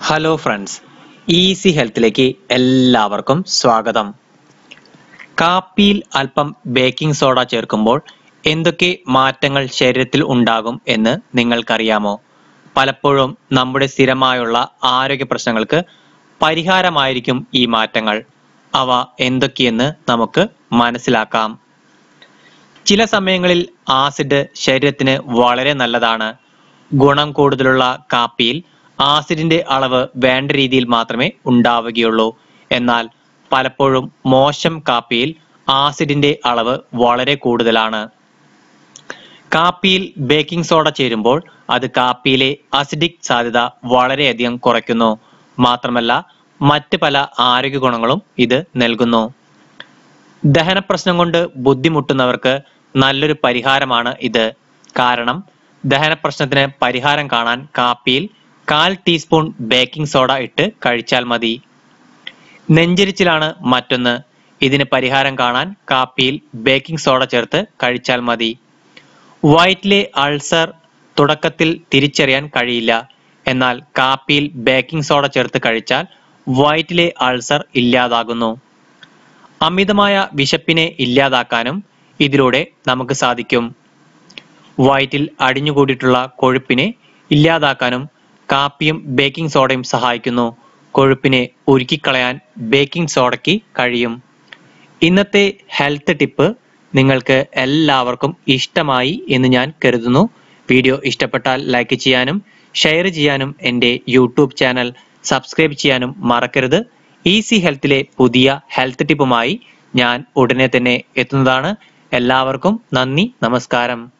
hello friends easy ഹെൽത്തിലേക്ക് എല്ലാവർക്കും സ്വാഗതം കാപ്പിയിൽ അല്പം ബേക്കിംഗ് സോഡ ചേർക്കുമ്പോൾ എന്തൊക്കെ മാറ്റങ്ങൾ ശരീരത്തിൽ ഉണ്ടാകും എന്ന് നിങ്ങൾക്കറിയാമോ പലപ്പോഴും നമ്മുടെ സ്ഥിരമായുള്ള ആരോഗ്യ പ്രശ്നങ്ങൾക്ക് പരിഹാരമായിരിക്കും ഈ മാറ്റങ്ങൾ അവ എന്തൊക്കെയെന്ന് നമുക്ക് മനസ്സിലാക്കാം ചില സമയങ്ങളിൽ ആസിഡ് ശരീരത്തിന് വളരെ നല്ലതാണ് ഗുണം കൂടുതലുള്ള കാപ്പിയിൽ ആസിഡിന്റെ അളവ് വേണ്ട രീതിയിൽ മാത്രമേ ഉണ്ടാവുകയുള്ളൂ എന്നാൽ പലപ്പോഴും മോശം കാപ്പിയിൽ ആസിഡിന്റെ അളവ് വളരെ കൂടുതലാണ് കാപ്പിയിൽ ബേക്കിംഗ് സോഡ ചേരുമ്പോൾ അത് കാപ്പിയിലെ അസിഡിക് സാധ്യത വളരെയധികം കുറയ്ക്കുന്നു മാത്രമല്ല മറ്റ് പല ആരോഗ്യ ഗുണങ്ങളും ഇത് നൽകുന്നു ദഹന പ്രശ്നം കൊണ്ട് ബുദ്ധിമുട്ടുന്നവർക്ക് നല്ലൊരു പരിഹാരമാണ് ഇത് കാരണം ദഹന പ്രശ്നത്തിന് പരിഹാരം കാണാൻ കാപ്പിയിൽ കാൽ ടീസ്പൂൺ ബേക്കിംഗ് സോഡ ഇട്ട് കഴിച്ചാൽ മതി നെഞ്ചരിച്ചിലാണ് മറ്റൊന്ന് ഇതിന് പരിഹാരം കാണാൻ കാപ്പിയിൽ ബേക്കിംഗ് സോഡ ചേർത്ത് കഴിച്ചാൽ മതി വയറ്റിലെ അൾസർ തുടക്കത്തിൽ തിരിച്ചറിയാൻ കഴിയില്ല എന്നാൽ കാപ്പിയിൽ ബേക്കിംഗ് സോഡ ചേർത്ത് കഴിച്ചാൽ വയറ്റിലെ അൾസർ ഇല്ലാതാകുന്നു അമിതമായ വിശപ്പിനെ ഇല്ലാതാക്കാനും ഇതിലൂടെ നമുക്ക് സാധിക്കും വയറ്റിൽ അടിഞ്ഞുകൂടിയിട്ടുള്ള കൊഴുപ്പിനെ ഇല്ലാതാക്കാനും കാപ്പിയും ബേക്കിംഗ് സോഡയും സഹായിക്കുന്നു കൊഴുപ്പിനെ ഉരുക്കിക്കളയാൻ ബേക്കിംഗ് സോഡയ്ക്ക് കഴിയും ഇന്നത്തെ ഹെൽത്ത് ടിപ്പ് നിങ്ങൾക്ക് എല്ലാവർക്കും ഇഷ്ടമായി എന്ന് ഞാൻ കരുതുന്നു വീഡിയോ ഇഷ്ടപ്പെട്ടാൽ ലൈക്ക് ചെയ്യാനും ഷെയർ ചെയ്യാനും എൻ്റെ യൂട്യൂബ് ചാനൽ സബ്സ്ക്രൈബ് ചെയ്യാനും മറക്കരുത് ഈസി ഹെൽത്തിലെ പുതിയ ഹെൽത്ത് ടിപ്പുമായി ഞാൻ ഉടനെ തന്നെ എത്തുന്നതാണ് എല്ലാവർക്കും നന്ദി നമസ്കാരം